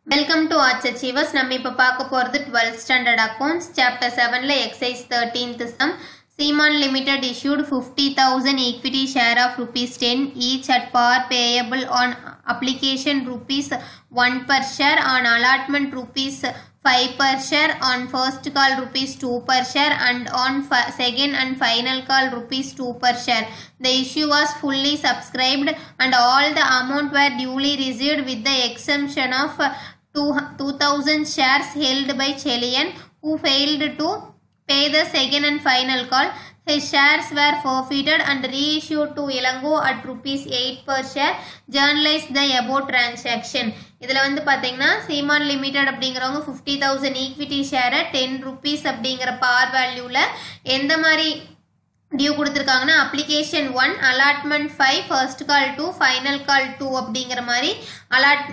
Welcome to arts achievers நம்ம இப்போ பார்க்க போகிறது டுவெல்த் ஸ்டாண்டர்ட் அக்கௌண்ட்ஸ் சாப்டர் செவனில் exercise thirteenth sum Seeman limited issued fifty thousand equity share of rupees ten each at par payable on application rupees one per share on allotment rupees five per share on first call rupees two per share and on second and final call rupees two per share The issue was fully subscribed and all the amount were duly received with the exemption of uh, two- 2000 shares held by Chelian who failed to pay the second and final call. His shares were forfeited and reissued to Ilango at rupees 8 per share. Journalize the above transaction. இதில் வந்து பார்த்தீங்கன்னா Seeman limited அப்படிங்கிறவங்க fifty thousand equity ஷேரை ten rupees அப்படிங்கிற par வேல்யூவில் எந்த மாதிரி due கொடுத்துருக்காங்கன்னா application one allotment five first call two final call two அப்படிங்கிற மாதிரி அலாட்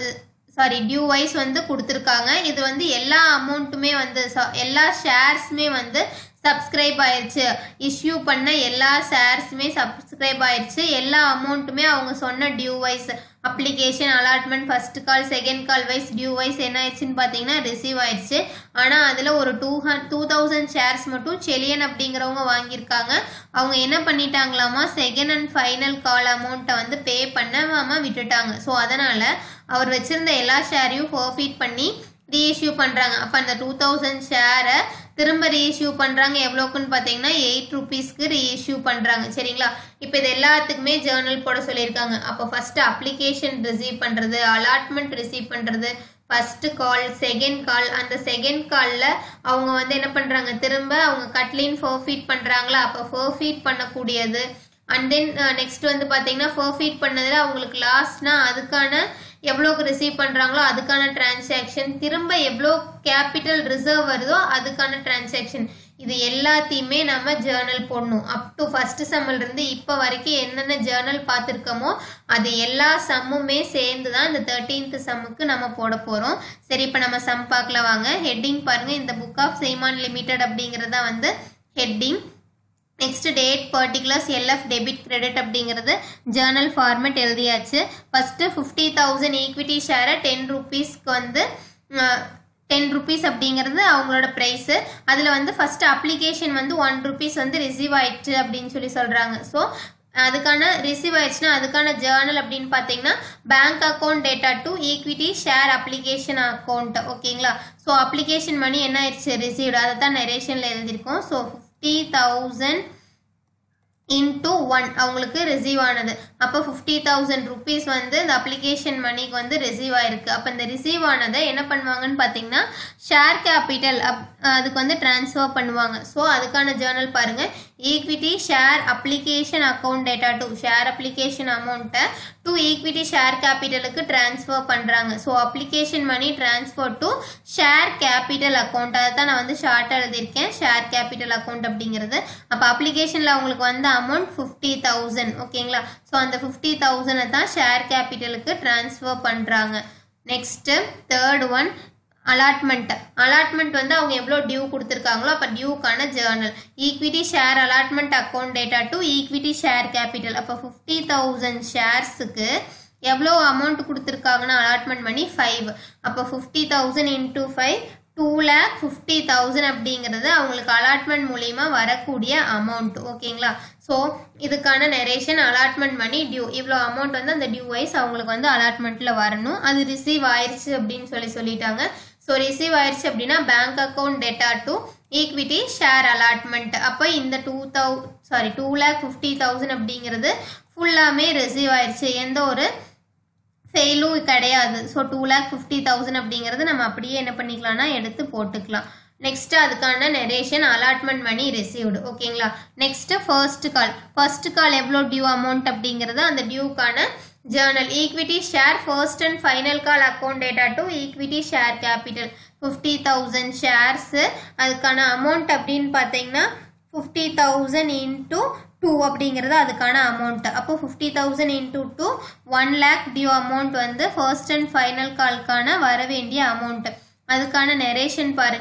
சாரி டியூ வைஸ் வந்து கொடுத்துருக்காங்க இது வந்து எல்லா அமௌண்ட்டுமே வந்து so- எல்லா ஷேர்ஸுமே வந்து சப்ஸ்கிரைப் ஆயிடுச்சு இஷ்யூ பண்ண எல்லா ஷேர்ஸுமே சப்ஸ்கிரைப் ஆயிடுச்சு எல்லா அமௌண்ட்டுமே அவங்க சொன்ன due wise application allotment first call second call wise due wise என்ன ஆயிடுச்சுன்னு பார்த்தீங்கன்னா ரிசீவ் ஆயிடுச்சு ஆனால் அதில் ஒரு டூ ஹன் டூ தௌசண்ட் ஷேர்ஸ் மட்டும் செலியன் அப்படிங்கிறவங்க வாங்கியிருக்காங்க அவங்க என்ன பண்ணிட்டாங்களாமா செகண்ட் அண்ட் ஃபைனல் கால் அமௌண்ட்டை வந்து பே பண்ணாம விட்டுட்டாங்க ஸோ அதனால் அவர் வச்சிருந்த எல்லா ஷேரையும் ஃபோர்ஃபீட் பண்ணி ரீஇஷ்யூ பண்ணுறாங்க அப்போ அந்த டூ தௌசண்ட் ஷேரை திரும்ப ரீஇஷ்யூ பண்ணுறாங்க எவ்வளோக்குன்னு பார்த்தீங்கன்னா எயிட் ருபீஸ்க்கு ரீஇஷ்யூ பண்ணுறாங்க சரிங்களா இப்போ இது எல்லாத்துக்குமே ஜேர்னல் போட சொல்லியிருக்காங்க அப்போ ஃபஸ்ட்டு அப்ளிகேஷன் ரிசீவ் பண்ணுறது அலாட்மெண்ட் ரிசீவ் பண்ணுறது ஃபர்ஸ்ட் கால் செகண்ட் கால் அந்த செகண்ட் காலில் அவங்க வந்து என்ன பண்ணுறாங்க திரும்ப அவங்க கட்லின் ஃபோர்ஃபீட் பண்ணுறாங்களா அப்போ ஃபோர்ஃபீட் பண்ணக்கூடியது அண்ட் தென் நெக்ஸ்ட் வந்து பார்த்தீங்கன்னா ஃபர்ஃபீட் பண்ணதில் அவங்களுக்கு லாஸ்ட்னா அதுக்கான எவ்வளோக்கு ரிசீவ் பண்ணுறாங்களோ அதுக்கான டிரான்சாக்ஷன் திரும்ப எவ்வளோ கேபிட்டல் ரிசர்வ் வருதோ அதுக்கான டிரான்சாக்ஷன் இது எல்லாத்தையுமே நம்ம ஜேர்னல் போடணும் அப் டு ஃபர்ஸ்ட் இருந்து இப்போ வரைக்கும் என்னென்ன ஜேர்னல் பார்த்துருக்கோமோ அது எல்லா சம்முமே சேர்ந்து தான் இந்த தேர்ட்டீன்த் சம்முக்கு நம்ம போட போகிறோம் சரி இப்போ நம்ம சம் பார்க்கல வாங்க ஹெட்டிங் பாருங்கள் இந்த புக் ஆஃப் செய்மான் லிமிடெட் அப்படிங்கிறது தான் வந்து heading next date particulars LF debit credit அப்படிங்கிறது ஜேர்னல் ஃபார்மேட் எழுதியாச்சு ஃபஸ்ட்டு ஃபிஃப்டி தௌசண்ட் ஈக்விட்டி ஷேரை டென் ருபீஸ்க்கு வந்து டென் ருபீஸ் அப்படிங்கிறது அவங்களோட ப்ரைஸு அதில் வந்து ஃபஸ்ட்டு அப்ளிகேஷன் வந்து ஒன் ருபீஸ் வந்து ரிசீவ் ஆயிடுச்சு அப்படின்னு சொல்லி சொல்கிறாங்க ஸோ அதுக்கான ரிசீவ் ஆயிடுச்சுன்னா அதுக்கான ஜேர்னல் அப்படின்னு பார்த்தீங்கன்னா bank account debtor to equity share application account ஓகேங்களா ஸோ அப்ளிகேஷன் மணி என்ன ஆயிடுச்சு ரிசீவ்டு அதை தான் நரேஷனில் எழுதியிருக்கோம் so fifty thousand into one அவங்களுக்கு ரிசீவ் ஆனது அப்போ ஃபிஃப்டி தௌசண்ட் ருபீஸ் வந்து இந்த அப்ளிகேஷன் மணிக்கு வந்து ரிசீவ் ஆயிருக்கு அப்போ இந்த ரிசீவ் ஆனதை என்ன பண்ணுவாங்கன்னு பார்த்தீங்கன்னா ஷேர் கேபிட்டல் அப் அதுக்கு வந்து ட்ரான்ஸ்ஃபர் பண்ணுவாங்க ஸோ அதுக்கான ஜேர்னல் பாருங்க equity share application account debtor to share application அமௌண்ட்டை டு ஈக்விட்டி ஷேர் கேபிட்டலுக்கு ட்ரான்ஸ்ஃபர் பண்ணுறாங்க so application money transfer to share capital account அதை தான் நான் வந்து ஷார்ட்டாக எழுதியிருக்கேன் ஷேர் கேபிட்டல் அக்கௌண்ட் அப்படிங்கிறது அப்போ அப்ளிகேஷனில் அவங்களுக்கு வந்த அமௌண்ட் ஃபிஃப்டி தௌசண்ட் ஓகேங்களா ஸோ அந்த ஃபிஃப்டி தௌசண்டை தான் ஷேர் கேபிட்டலுக்கு ட்ரான்ஸ்ஃபர் பண்ணுறாங்க next third one allotment allotment வந்து அவங்க எவ்வளோ டியூ கொடுத்துருக்காங்களோ அப்போ டியூக்கான journal equity share allotment account debtor to equity share capital அப்போ ஃபிஃப்டி தௌசண்ட் ஷேர்ஸுக்கு எவ்வளோ அமௌண்ட் கொடுத்துருக்காங்கன்னா அலாட்மெண்ட் மணி ஃபைவ் அப்போ fifty thousand into five two lakh fifty thousand அப்படிங்கிறது அவங்களுக்கு அலாட்மெண்ட் மூலியமா வரக்கூடிய அமௌண்ட் ஓகேங்களா ஸோ இதுக்கான நெரேஷன் அலாட்மெண்ட் மணி டியூ இவ்வளோ அமௌண்ட் வந்து அந்த டியூ வைஸ் அவங்களுக்கு வந்து அலாட்மெண்ட்டில் வரணும் அது ரிசீவ் ஆயிருச்சு அப்படின்னு சொல்லி சொல்லிட்டாங்க ஸோ ரிசீவ் ஆயிருச்சு அப்படின்னா bank account debtor to equity share allotment அப்போ இந்த two thou sorry two lakh fifty thousand அப்படிங்கிறது ஃபுல்லாமே ரிசீவ் ஆயிருச்சு எந்த ஒரு ஃபெயிலும் கிடையாது so two lakh fifty thousand அப்படிங்கிறது நம்ம அப்படியே என்ன பண்ணிக்கலாம்னா எடுத்து போட்டுக்கலாம் நெக்ஸ்ட் அதுக்கான நெரேஷன் அலாட்மெண்ட் மணி ரிசீவ்டு ஓகேங்களா next first call first call எவ்வளோ டியூ அமௌண்ட் அப்படிங்கிறது அந்த டியூக்கான journal equity share first and final call account debtor to equity share capital fifty thousand shares அதுக்கான அமௌண்ட் அப்படின்னு பார்த்தீங்கன்னா ஃபிஃப்டி தௌசண்ட் இன்டூ டூ அப்படிங்கிறது அதுக்கான அமௌண்ட் அப்போ fifty thousand into two one lakh due amount வந்து ஃபர்ஸ்ட் அண்ட் ஃபைனல் கால்க்கான வர வேண்டிய அமௌண்ட் அதுக்கான நெரேஷன் பாருங்க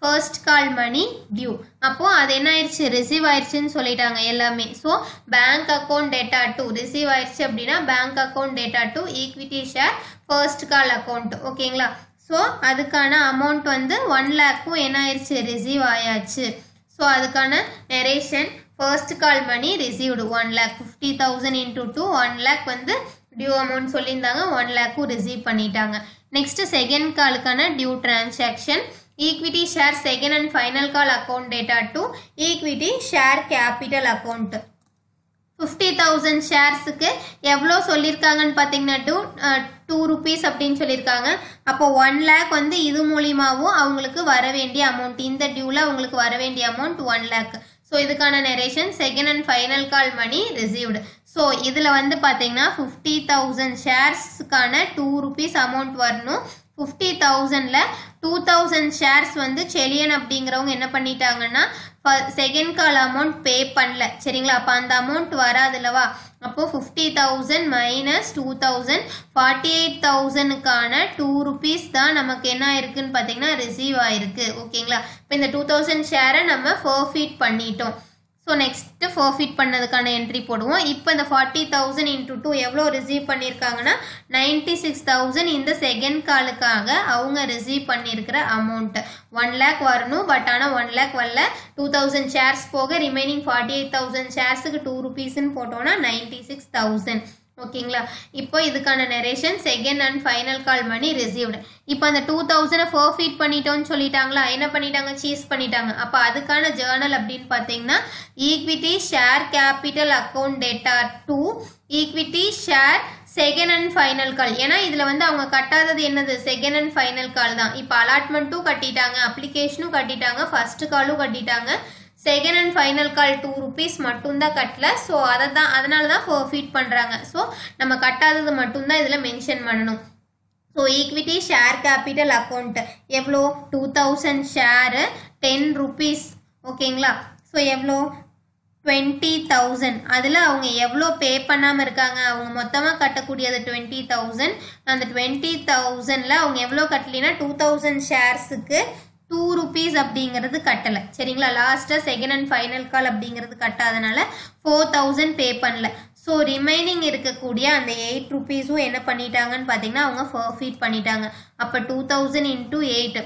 ஃபர்ஸ்ட் கால் மணி டியூ அப்போ அது என்ன ஆயிடுச்சு ரிசீவ் ஆயிடுச்சுன்னு சொல்லிட்டாங்க எல்லாமே so bank account debtor to receive ஆயிடுச்சு அப்படின்னா bank account debtor to equity share first call account ஓகேங்களா ஸோ அதுக்கான அமௌண்ட் வந்து ஒன் லேக்கும் என்ன ஆயிடுச்சு ரிசீவ் ஆயாச்சு ஸோ அதுக்கான narration first call money received one lakh fifty thousand into two one lakh வந்து டியூ அமௌண்ட் சொல்லியிருந்தாங்க ஒன் லேக்கும் ரிசீவ் பண்ணிட்டாங்க நெக்ஸ்ட் செகண்ட் காலுக்கான due transaction equity share second and final call account debtor to equity share capital account fifty thousand ஷேர்ஸுக்கு எவ்வளோ சொல்லியிருக்காங்கன்னு பார்த்தீங்கன்னா two two rupees அப்படின்னு சொல்லியிருக்காங்க அப்போ ஒன் லேக் வந்து இது மூலியமாகவும் அவங்களுக்கு வர வேண்டிய அமௌண்ட் இந்த டியூவில் அவங்களுக்கு வர வேண்டிய அமௌண்ட் ஒன் லேக் ஸோ இதுக்கான narration second and final call money received so இதில் வந்து பார்த்தீங்கன்னா ஃபிஃப்டி தௌசண்ட் ஷேர்ஸ்க்கான டூ ருபீஸ் அமௌண்ட் வரணும் ஃபிஃப்டி தௌசண்டில் டூ தௌசண்ட் ஷேர்ஸ் வந்து செலியன் அப்படிங்கிறவங்க என்ன பண்ணிட்டாங்கன்னா செகண்ட் கால் அமௌண்ட் பே பண்ணல சரிங்களா அப்போ அந்த அமௌண்ட் வராதுல்லவா அப்போது fifty thousand minus two thousand forty eight தௌசண்ட்க்கான டூ ருபீஸ் தான் நமக்கு என்ன ஆயிருக்குன்னு பார்த்தீங்கன்னா ரிசீவ் ஆயிருக்கு ஓகேங்களா இப்போ இந்த டூ தௌசண்ட் ஷேரை நம்ம ஃபர்ஃபீட் பண்ணிட்டோம் ஸோ நெக்ஸ்ட்டு ஃபர்ஃபிட் பண்ணதுக்கான என்ட்ரி போடுவோம் இப்போ இந்த ஃபார்ட்டி தௌசண்ட் இன்டூ டூ எவ்வளோ ரிசீவ் பண்ணியிருக்காங்கன்னா நைன்டி சிக்ஸ் தௌசண்ட் இந்த செகண்ட் காலுக்காக அவங்க ரிசீவ் பண்ணியிருக்கிற அமௌண்ட் ஒன் லேக் வரணும் பட் ஆனால் ஒன் லேக் வரல டூ தௌசண்ட் ஷேர்ஸ் போக ரிமைனிங் ஃபார்ட்டி எயிட் தௌசண்ட் ஷேர்ஸுக்கு டூ ருபீஸ்ன்னு போட்டோம்னா நைன்டி சிக்ஸ் தௌசண்ட் ஓகேங்களா இப்போ இதுக்கான narration second and final call money received இப்போ அந்த டூ தௌசண்டை ஃபர்ஃபீட் பண்ணிட்டோம்னு சொல்லிட்டாங்களா என்ன பண்ணிட்டாங்க சீஸ் பண்ணிட்டாங்க அப்போ அதுக்கான ஜேர்னல் அப்படின்னு பார்த்தீங்கன்னா equity share capital account debtor to equity share second and final call ஏன்னா இதில் வந்து அவங்க கட்டாதது என்னது செகண்ட் அண்ட் ஃபைனல் கால் தான் இப்போ அலாட்மெண்ட்டும் கட்டிட்டாங்க அப்ளிகேஷனும் கட்டிட்டாங்க ஃபர்ஸ்ட் காலும் கட்டிட்டாங்க second and final call two rupees மட்டும்தான் கட்டல ஸோ அதை தான் அதனால தான் ஃபீட் பண்ணுறாங்க ஸோ நம்ம கட்டாதது மட்டும்தான் இதில் மென்ஷன் பண்ணணும் so equity share capital account எவ்வளோ two thousand share ten rupees ஓகேங்களா ஸோ எவ்வளோ டுவெண்ட்டி தௌசண்ட் அதில் அவங்க எவ்வளோ பே பண்ணாமல் இருக்காங்க அவங்க மொத்தமாக கட்டக்கூடியது டுவெண்ட்டி தௌசண்ட் அந்த டுவெண்ட்டி தௌசண்டில் அவங்க எவ்வளோ கட்டலைன்னா டூ தௌசண்ட் ஷேர்ஸுக்கு டூ ருபீஸ் அப்படிங்கிறது கட்டலை சரிங்களா லாஸ்ட்டாக செகண்ட் அண்ட் ஃபைனல் கால் அப்படிங்கிறது கட்டாதனால ஃபோர் தௌசண்ட் பே பண்ணல ஸோ ரிமைனிங் இருக்கக்கூடிய அந்த எயிட் ருபீஸும் என்ன பண்ணிட்டாங்கன்னு பார்த்தீங்கன்னா அவங்க ஃபர்ஃபீட் பண்ணிட்டாங்க அப்போ two thousand into eight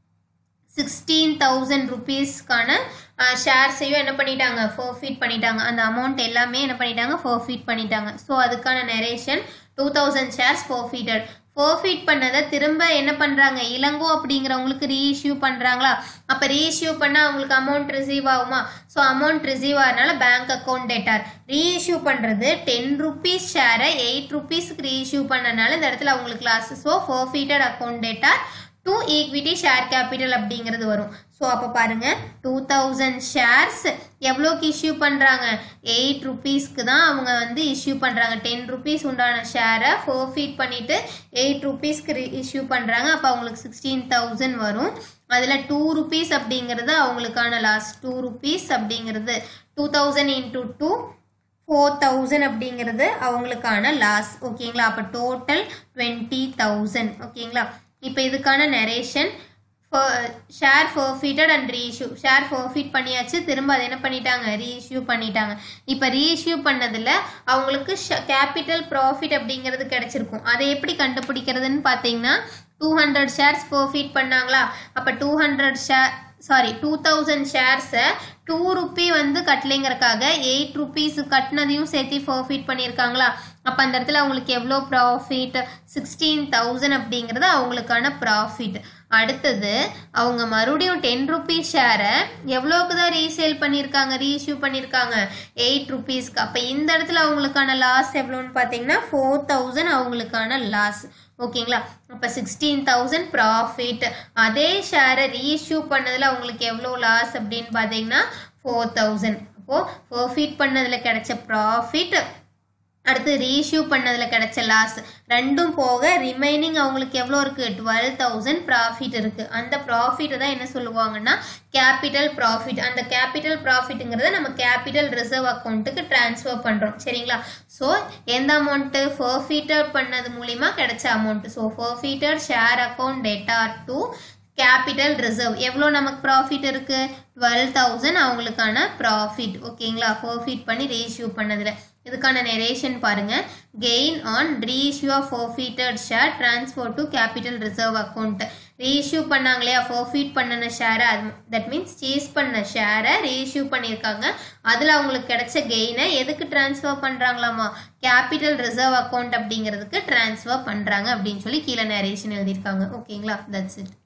sixteen thousand ருபீஸ்க்கான ஷேர்ஸையும் என்ன பண்ணிட்டாங்க ஃபர்ஃபீட் பண்ணிட்டாங்க அந்த அமௌண்ட் எல்லாமே என்ன பண்ணிட்டாங்க ஃபர்ஃபீட் பண்ணிட்டாங்க ஸோ அதுக்கான narration two thousand shares forfeited forfeit பண்ணதை திரும்ப என்ன பண்ணுறாங்க இளங்கோ அப்படிங்கிறவங்களுக்கு ரீஇஷ்யூ பண்ணுறாங்களா அப்போ ரீஇஷ்யூ பண்ணால் அவங்களுக்கு அமௌண்ட் ரிசீவ் ஆகுமா ஸோ அமௌண்ட் ரிசீவ் ஆகிறனால பேங்க் அக்கௌண்ட் டேட்டார் ரீஇஷ்யூ பண்ணுறது டென் ருபீஸ் ஷேரை எயிட் ருபீஸ்க்கு ரீஇஷ்யூ பண்ணனால இந்த இடத்துல அவங்களுக்கு loss so forfeited account debtor to equity share capital அப்படிங்கிறது வரும் ஸோ அப்போ பாருங்க டூ தௌசண்ட் ஷேர்ஸ் எவ்வளோக்கு இஷ்யூ பண்ணுறாங்க எயிட் ருபீஸ்க்கு தான் அவங்க வந்து இஷ்யூ பண்ணுறாங்க டென் ருபீஸ் உண்டான ஷேரை ஃபோர்ஃபீட் பண்ணிவிட்டு எயிட் ருபீஸ்க்கு இஷ்யூ பண்ணுறாங்க அப்போ அவங்களுக்கு சிக்ஸ்டீன் தௌசண்ட் வரும் அதில் டூ ருபீஸ் அப்படிங்கிறது அவங்களுக்கான லாஸ் டூ ருபீஸ் அப்படிங்கிறது two thousand into two four thousand அப்படிங்கிறது அவங்களுக்கான லாஸ் ஓகேங்களா அப்போ டோட்டல் டுவெண்ட்டி தௌசண்ட் ஓகேங்களா இப்போ இதுக்கான narration share forfeited and reissue share forfeit பண்ணியாச்சு திரும்ப அதை என்ன பண்ணிட்டாங்க ரீஇஷ்யூ பண்ணிட்டாங்க இப்போ ரீஇஷ்யூ பண்ணதில் அவங்களுக்கு கேபிட்டல் ப்ராஃபிட் அப்படிங்கிறது கிடைச்சிருக்கும் அதை எப்படி கண்டுபிடிக்கிறதுன்னு பார்த்தீங்கன்னா டூ ஹண்ட்ரட் ஷேர்ஸ் ஃபர்ஃபீட் பண்ணாங்களா அப்போ two hundred share sorry two thousand ஷேர்ஸை டூ ருப்பி வந்து கட்டலைங்கிறக்காக எயிட் ருபீஸ் கட்டினதையும் சேர்த்து ஃபர்ஃபீட் பண்ணியிருக்காங்களா அப்போ அந்த இடத்துல அவங்களுக்கு எவ்வளோ ப்ராஃபிட் சிக்ஸ்டீன் தௌசண்ட் அப்படிங்கிறது அவங்களுக்கான ப்ராஃபிட் அடுத்தது அவங்க மறுபடியும் டென் ருபீஸ் ஷேரை எவ்வளோக்கு தான் ரீசேல் பண்ணியிருக்காங்க ரீஇஷ்யூ பண்ணியிருக்காங்க எயிட் ருபீஸ்க்கு அப்போ இந்த இடத்துல அவங்களுக்கான லாஸ் எவ்வளோன்னு பார்த்தீங்கன்னா ஃபோர் தௌசண்ட் அவங்களுக்கான லாஸ் ஓகேங்களா அப்போ சிக்ஸ்டீன் தௌசண்ட் ப்ராஃபிட் அதே ஷேரை ரீஇஷ்யூ பண்ணதில் அவங்களுக்கு எவ்வளோ லாஸ் அப்படின்னு பார்த்தீங்கன்னா ஃபோர் தௌசண்ட் அப்போது ப்ராஃபிட் பண்ணதில் கிடைச்ச ப்ராஃபிட் அடுத்து ரீஇஷ்யூ பண்ணதில் கிடைச்ச லாஸ் ரெண்டும் போக ரிமைனிங் அவங்களுக்கு எவ்வளோ இருக்குது டுவெல் தௌசண்ட் ப்ராஃபிட் இருக்குது அந்த ப்ராஃபிட்டை தான் என்ன சொல்லுவாங்கன்னா கேபிட்டல் ப்ராஃபிட் அந்த கேபிட்டல் ப்ராஃபிட்டுங்கிறத நம்ம கேபிட்டல் ரிசர்வ் அக்கௌண்ட்டுக்கு ட்ரான்ஸ்ஃபர் பண்ணுறோம் சரிங்களா ஸோ எந்த அமௌண்ட்டு ஃபர்ஃபீட்டர் பண்ணது மூலிமா கிடைச்ச amount so forfeited share account debtor to capital reserve எவ்வளோ நமக்கு ப்ராஃபிட் இருக்கு டுவெல் தௌசண்ட் அவங்களுக்கான ப்ராஃபிட் ஓகேங்களா ஃபோர்ஃபிட் பண்ணி ரீஇஷ்யூ பண்ணதில் இதுக்கான நெரேஷன் பாருங்க gain on reissue of forfeited share transfer to capital reserve account reissue பண்ணாங்க இல்லையா ஃபோர்ஃபீட் பண்ணன ஷேரை தட் மீன்ஸ் சேஸ் பண்ண ஷேரை ரீஇஷ்யூ பண்ணியிருக்காங்க அதில் அவங்களுக்கு கிடைச்ச கெயினை எதுக்கு ட்ரான்ஸ்ஃபர் பண்ணுறாங்களாமா கேபிட்டல் ரிசர்வ் அக்கௌண்ட் அப்படிங்கிறதுக்கு ட்ரான்ஸ்ஃபர் பண்ணுறாங்க அப்படின்னு சொல்லி கீழே நரேஷன் எழுதியிருக்காங்க ஓகேங்களா தட்ஸ் இட்